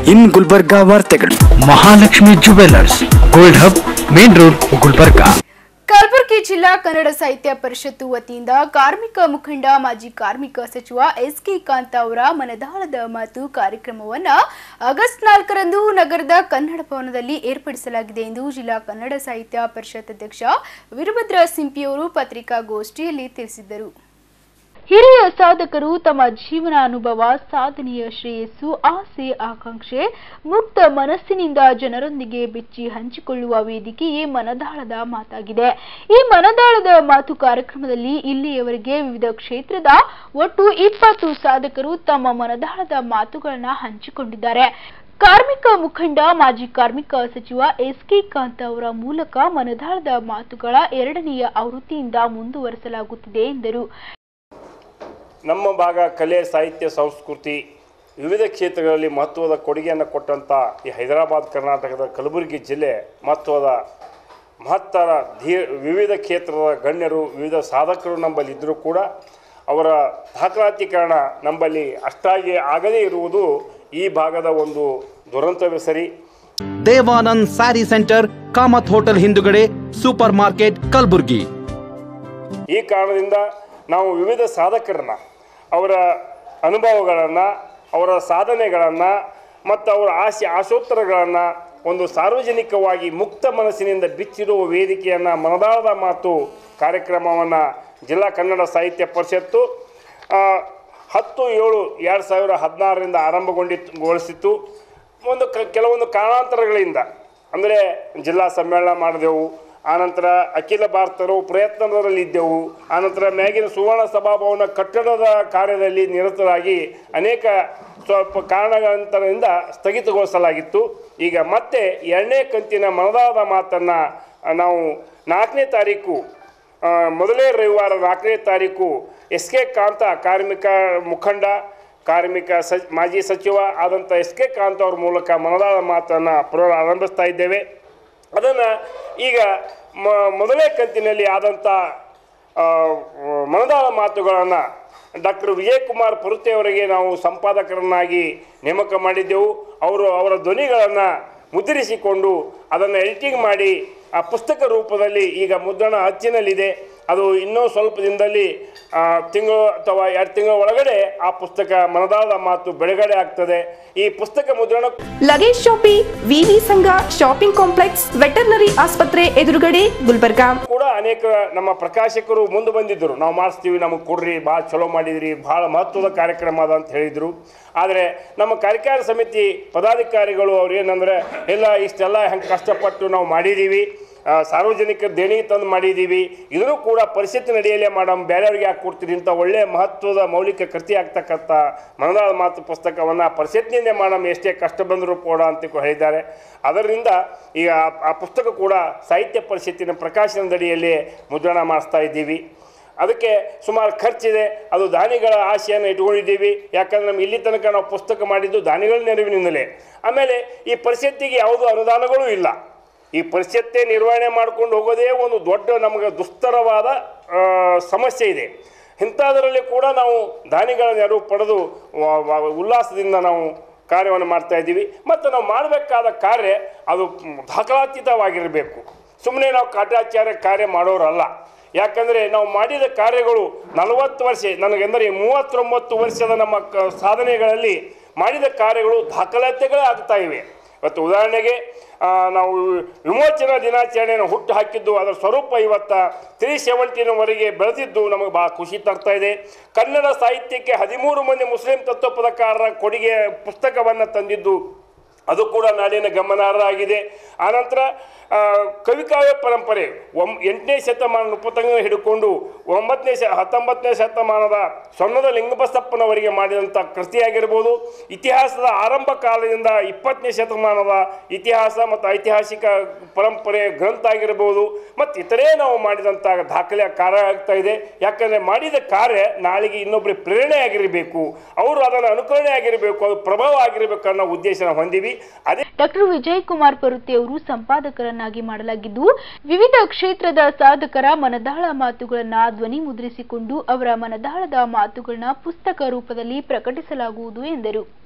ಇನ್ ಗುಲ್ಬರ್ಗಾ ವಾರ್ತೆಗಳು Mahalakshmi jewellers gold hub main road Gulbarga Kalaburagi ಜಿಲ್ಲಾ ಕನ್ನಡ ಸಾಹಿತ್ಯ ಪರಿಷತ್ತು ವತಿಯಿಂದ ಕಾರ್ಮಿಕ ಮುಖಂಡ ಮಾಜಿ ಕಾರ್ಮಿಕ ಸಚಿವ ಎಸ್ ಕೆ ಕಾಂತ ಅವರ ಮನದಾಳದ ಮಾತು ಕಾರ್ಯಕ್ರಮವನ್ನ ಆಗಸ್ಟ್ ನಾಲ್ಕರಂದು ನಗರದ ಕನ್ನಡ ಭವನದಲ್ಲಿ ಏರ್ಪಡಿಸಲಾಗಿದೆ ಎಂದು ಜಿಲ್ಲಾ ಕನ್ನಡ ಸಾಹಿತ್ಯ ಪರಿಷತ್ ಅಧ್ಯಕ್ಷ ವೀರಭದ್ರ ಸಿಂಪಿಯವರು ಪತ್ರಿಕಾಗೋಷ್ಠಿಯಲ್ಲಿ ತಿಳಿಸಿದರು ಹಿರಿಯ ಸಾಧಕರು ತಮ್ಮ ಜೀವನ ಅನುಭವ ಸಾಧನೆಯ ಶ್ರೇಯಸ್ಸು ಆಸೆ ಆಕಾಂಕ್ಷೆ ಮುಕ್ತ ಮನಸ್ಸಿನಿಂದ ಜನರೊಂದಿಗೆ ಬಿಚ್ಚಿ ಹಂಚಿಕೊಳ್ಳುವ ವೇದಿಕೆಯೇ ಮನದಾಳದ ಮಾತಾಗಿದೆ ಈ ಮನದಾಳದ ಮಾತು ಕಾರ್ಯಕ್ರಮದಲ್ಲಿ ಇಲ್ಲಿಯವರೆಗೆ ವಿವಿಧ ಕ್ಷೇತ್ರದ ಒಟ್ಟು ಇಪ್ಪತ್ತು ಸಾಧಕರು ತಮ್ಮ ಮನದಾಳದ ಮಾತುಗಳನ್ನ ಹಂಚಿಕೊಂಡಿದ್ದಾರೆ ಕಾರ್ಮಿಕ ಮುಖಂಡ ಮಾಜಿ ಕಾರ್ಮಿಕ ಸಚಿವ ಎಸ್ ಕೆ ಕಾಂತ ಅವರ ಮೂಲಕ ಮನದಾಳದ ಮಾತುಗಳ ಎರಡನೆಯ ಆವೃತ್ತಿಯಿಂದ ಮುಂದುವರೆಸಲಾಗುತ್ತಿದೆ ಎಂದರು ನಮ್ಮ ಭಾಗ ಕಲೆ ಸಾಹಿತ್ಯ ಸಂಸ್ಕೃತಿ ವಿವಿಧ ಕ್ಷೇತ್ರಗಳಲ್ಲಿ ಮಹತ್ವದ ಕೊಡುಗೆಯನ್ನು ಕೊಟ್ಟಂಥ ಈ ಹೈದರಾಬಾದ್ ಕರ್ನಾಟಕದ ಕಲಬುರಗಿ ಜಿಲ್ಲೆ ಮಹತ್ವದ ಮಹತ್ತರ ಧೀ ವಿವಿಧ ಕ್ಷೇತ್ರದ ಗಣ್ಯರು ವಿವಿಧ ಸಾಧಕರು ನಮ್ಮಲ್ಲಿ ಇದ್ದರೂ ಕೂಡ ಅವರ ದಾಖಲಾತೀಕರಣ ನಮ್ಮಲ್ಲಿ ಅಷ್ಟಾಗಿ ಆಗದೇ ಇರುವುದು ಈ ಭಾಗದ ಒಂದು ದುರಂತವೇ ಸರಿ Devanand sari centre Kamath hotel ಹಿಂದುಗಡೆ ಸೂಪರ್ ಮಾರ್ಕೆಟ್ ಕಲಬುರ್ಗಿ ಈ ಕಾರಣದಿಂದ ನಾವು ವಿವಿಧ ಸಾಧಕರನ್ನ ಅವರ ಅನುಭವಗಳನ್ನು ಅವರ ಸಾಧನೆಗಳನ್ನು ಮತ್ತು ಅವರ ಆಸೆ ಆಶೋತ್ತರಗಳನ್ನು ಒಂದು ಸಾರ್ವಜನಿಕವಾಗಿ ಮುಕ್ತ ಮನಸ್ಸಿನಿಂದ ಬಿಚ್ಚಿರುವ ವೇದಿಕೆಯನ್ನು ಮನದಾಳದ ಮಾತು ಕಾರ್ಯಕ್ರಮವನ್ನು ಜಿಲ್ಲಾ ಕನ್ನಡ ಸಾಹಿತ್ಯ ಪರಿಷತ್ತು ಆ, ಹತ್ತು ಏಳು ಎರಡು ಸಾವಿರ ಹದಿನಾರರಿಂದ ಆರಂಭಗೊಂಡಿತ್ತು ಗೊಳಿಸಿತ್ತು ಒಂದು ಕ ಕೆಲವೊಂದು ಕಾರಣಾಂತರಗಳಿಂದ ಅಂದರೆ ಜಿಲ್ಲಾ ಸಮ್ಮೇಳನ ಮಾಡಿದೆವು ಆನಂತರ ಅಖಿಲ ಭಾರತರು ಪ್ರಯತ್ನದಲ್ಲಿದ್ದೆವು ಆನಂತರ ಮ್ಯಾಗಿನ ಸುವರ್ಣ ಸಭಾಭವನ ಕಟ್ಟಡದ ಕಾರ್ಯದಲ್ಲಿ ನಿರತರಾಗಿ ಅನೇಕ ಸ್ವಲ್ಪ ಕಾರಣಾಂತರದಿಂದ ಸ್ಥಗಿತಗೊಳಿಸಲಾಗಿತ್ತು ಈಗ ಮತ್ತೆ ಎರಡನೇ ಕಂತಿನ ಮನದಾಳದ ಮಾತನ್ನು ನಾವು ನಾಲ್ಕನೇ ತಾರೀಕು ಆ, ಮೊದಲನೇ ರವಿವಾರ ನಾಲ್ಕನೇ ತಾರೀಕು ಎಸ್ ಕೆ ಕಾಂತ ಕಾರ್ಮಿಕ ಮುಖಂಡ ಕಾರ್ಮಿಕ ಸ ಮಾಜಿ ಸಚಿವ ಆದಂಥ ಎಸ್ ಕೆ ಕಾಂತ ಅವ್ರ ಮೂಲಕ ಮನದಾಳ ಮಾತನ್ನು ಪುನಃ ಆರಂಭಿಸ್ತಾ ಇದ್ದೇವೆ ಅದನ್ನು ಈಗ ಮ ಮೊದಲನೇ ಕಂತಿನಲ್ಲಿ ಆದಂಥ ಆ, ಮನದಾಳ ಮಾತುಗಳನ್ನು ಡಾಕ್ಟರ್ ವಿಜಯಕುಮಾರ್ ಪುರತೆ ಅವರಿಗೆ ನಾವು ಸಂಪಾದಕರನ್ನಾಗಿ ನೇಮಕ ಮಾಡಿದ್ದೆವು ಅವರು ಅವರ ಧ್ವನಿಗಳನ್ನು ಮುದ್ರಿಸಿಕೊಂಡು ಅದನ್ನು ಎಡಿಟಿಂಗ್ ಮಾಡಿ ಆ ಪುಸ್ತಕ ರೂಪದಲ್ಲಿ ಈಗ ಮುದ್ರಣ ಅಚ್ಚಿನಲ್ಲಿದೆ ಅದು ಇನ್ನೂ ಸ್ವಲ್ಪ ದಿನದಲ್ಲಿ ಆ, ತಿಂಗಳು ಅಥವಾ ಎರಡು ತಿಂಗಳ ಒಳಗಡೆ ಆ ಪುಸ್ತಕ ಮನದಾಳದ ಮಾತು ಬಿಡುಗಡೆ ಆಗ್ತದೆ ಈ ಪುಸ್ತಕ ಮುದ್ರಣ ಲಗೇಜ್ ಶಾಪಿ ವಿವಿ ಸಂಘ ಶಾಪಿಂಗ್ ಕಾಂಪ್ಲೆಕ್ಸ್ ವೆಟರ್ನರಿ ಆಸ್ಪತ್ರೆ ಎದುರುಗಡೆ ಗುಲ್ಬರ್ಗಾ ಕೂಡ ಅನೇಕ ನಮ್ಮ ಪ್ರಕಾಶಕರು ಮುಂದೆ ಬಂದಿದ್ದರು ನಾವು ಮಾಡಿಸ್ತೀವಿ ನಮಗೆ ಕೊಡ್ರಿ ಭಾಳ ಚಲೋ ಮಾಡಿದಿರಿ ಭಾಳ ಮಹತ್ವದ ಕಾರ್ಯಕ್ರಮ ಅದ ಅಂತ ಹೇಳಿದರು ಆದರೆ ನಮ್ಮ ಕಾರ್ಯಕಾರಿ ಸಮಿತಿ ಪದಾಧಿಕಾರಿಗಳು ಅವ್ರು ಏನಂದರೆ ಇಲ್ಲ ಇಷ್ಟೆಲ್ಲ ಹೆಂಗೆ ಕಷ್ಟಪಟ್ಟು ನಾವು ಮಾಡಿದ್ದೀವಿ ಆ, ಸಾರ್ವಜನಿಕ ದೇಣಿಗೆ ತಂದು ಮಾಡಿದ್ದೀವಿ ಇದನ್ನು ಕೂಡ ಪರಿಸ್ಥಿತಿ ನಡೆಯಲೇ ಮಾಡಮ್ ಬೇರೆಯವ್ರಿಗೆ ಯಾಕೆ ಕೊಡ್ತೀರಿ ಇಂಥ ಒಳ್ಳೆ ಮಹತ್ವದ ಮೌಲಿಕ ಕೃತಿ ಆಗ್ತಕ್ಕಂಥ ಮನದಾಳ ಮಾತು ಪುಸ್ತಕವನ್ನು ಪರಿಷತ್ನಿಂದ ಮಾಡಮ್ ಎಷ್ಟೇ ಕಷ್ಟ ಬಂದರೂ ಕೂಡ ಅಂತ ಹೇಳಿದ್ದಾರೆ ಅದರಿಂದ ಈಗ ಆ- ಆ ಪುಸ್ತಕ ಕೂಡ ಸಾಹಿತ್ಯ ಪರಿಷತ್ತಿನ ಪ್ರಕಾಶನದಡಿಯಲ್ಲಿ ಮುದ್ರಣ ಮಾಡಿಸ್ತಾ ಇದ್ದೀವಿ ಅದಕ್ಕೆ ಸುಮಾರು ಖರ್ಚಿದೆ ಅದು ದಾನಿಗಳ ಆಶೆಯನ್ನು ಇಟ್ಕೊಂಡಿದ್ದೀವಿ ಯಾಕಂದ್ರೆ ನಮ್ಗೆ ಇಲ್ಲಿ ತನಕ ನಾವು ಪುಸ್ತಕ ಮಾಡಿದ್ದು ದಾನಿಗಳ ನೆರವಿನಿಂದಲೇ ಆಮೇಲೆ ಈ ಪರಿಷತ್ತಿಗೆ ಯಾವುದೂ ಅನುದಾನಗಳೂ ಇಲ್ಲ ಈ ಪರಿಷತ್ತೇ ನಿರ್ವಹಣೆ ಮಾಡ್ಕೊಂಡು ಹೋಗೋದೇ ಒಂದು ದೊಡ್ಡ ನಮಗೆ ದುಸ್ತರವಾದ ಆ, ಸಮಸ್ಯೆ ಇದೆ ಇಂಥದ್ರಲ್ಲಿ ಕೂಡ ನಾವು ದಾನಿಗಳ ನೆರವು ಪಡೆದು ವ- ವ- ಉಲ್ಲಾಸದಿಂದ ನಾವು ಕಾರ್ಯವನ್ನು ಮಾಡ್ತಾ ಇದ್ದೀವಿ ಮತ್ತು ನಾವು ಮಾಡಬೇಕಾದ ಕಾರ್ಯ ಅದು ದಾಖಲಾತೀತವಾಗಿರಬೇಕು ಸುಮ್ಮನೆ ನಾವು ಕಾಟಾಚಾರ ಕಾರ್ಯ ಮಾಡೋರಲ್ಲ ಯಾಕಂದರೆ ನಾವು ಮಾಡಿದ ಕಾರ್ಯಗಳು ನಲವತ್ತು ವರ್ಷ ನನಗೆಂದರೆ ಮೂವತ್ತೊಂಬತ್ತು ವರ್ಷದ ನಮ್ಮ ಕ ಸಾಧನೆಗಳಲ್ಲಿ ಮಾಡಿದ ಕಾರ್ಯಗಳು ದಾಖಲಾತಿಗಳೇ ಆಗ್ತಾ ಇವೆ ಇವತ್ತು ಉದಾಹರಣೆಗೆ ಆ, ನಾವು ವಿಮೋಚನಾ ದಿನಾಚರಣೆಯನ್ನು ಹುಟ್ಟು ಹಾಕಿದ್ದು ಅದರ ಸ್ವರೂಪ ಇವತ್ತು ತ್ರೀ ಸೆವೆಂಟಿನವರೆಗೆ ಬೆಳೆದಿದ್ದು ನಮಗೆ ಭಾಳ ಖುಷಿ ತರ್ತಾ ಇದೆ ಕನ್ನಡ ಸಾಹಿತ್ಯಕ್ಕೆ ಹದಿಮೂರು ಮಂದಿ ಮುಸ್ಲಿಂ ತತ್ವಪದಕಾರರ ಕೊಡುಗೆ ಪುಸ್ತಕವನ್ನು ತಂದಿದ್ದು ಅದು ಕೂಡ ನಾಡಿನ ಗಮನಾರ್ಹ ಆಗಿದೆ ಆನಂತರ ಆ, ಕವಿಕಾವ್ಯ ಪರಂಪರೆ ಒಂ ಎಂಟನೇ ಶತಮಾನ ನೃಪತಂಗ ಹಿಡ್ಕೊಂಡು ಒಂಬತ್ತನೇ ಶ ಹತ್ತೊಂಬತ್ತನೇ ಶತಮಾನದ ಸೊನ್ನದ ಲಿಂಗಬಸಪ್ಪನವರಿಗೆ ಮಾಡಿದಂಥ ಕೃತಿಯಾಗಿರ್ಬೋದು ಇತಿಹಾಸದ ಆರಂಭ ಕಾಲದಿಂದ ಇಪ್ಪತ್ತನೇ ಶತಮಾನದ ಇತಿಹಾಸ ಮತ್ತು ಐತಿಹಾಸಿಕ ಪರಂಪರೆ ಗ್ರಂಥ ಆಗಿರ್ಬೋದು ಮತ್ತು ಇತರೇ ನಾವು ಮಾಡಿದಂಥ ದಾಖಲೆ ಕಾರ್ಯ ಆಗ್ತಾ ಇದೆ ಯಾಕಂದರೆ ಮಾಡಿದ ಕಾರ್ಯ ನಾಳೆಗೆ ಇನ್ನೊಬ್ಬರಿಗೆ ಪ್ರೇರಣೆ ಆಗಿರಬೇಕು ಅವರು ಅದನ್ನು ಅನುಕರಣೆ ಆಗಿರಬೇಕು ಅದು ಪ್ರಭಾವ ಆಗಿರಬೇಕು ಅನ್ನೋ ಉದ್ದೇಶನ ಹೊಂದಿವಿ ಅದೇ ಡಾಕ್ಟರ್ ವಿಜಯ್ ಕುಮಾರ್ ಪರುತೆ ಅವರು ಸಂಪಾದಕರನ್ನಾಗಿ ಮಾಡಲಾಗಿದ್ದು ವಿವಿಧ ಕ್ಷೇತ್ರದ ಸಾಧಕರ ಮನದಾಳ ಮಾತುಗಳನ್ನ ಧ್ವನಿ ಮುದ್ರಿಸಿಕೊಂಡು ಅವರ ಮನದಾಳದ ಮಾತುಗಳನ್ನ ಪುಸ್ತಕ ರೂಪದಲ್ಲಿ ಪ್ರಕಟಿಸಲಾಗುವುದು ಎಂದರು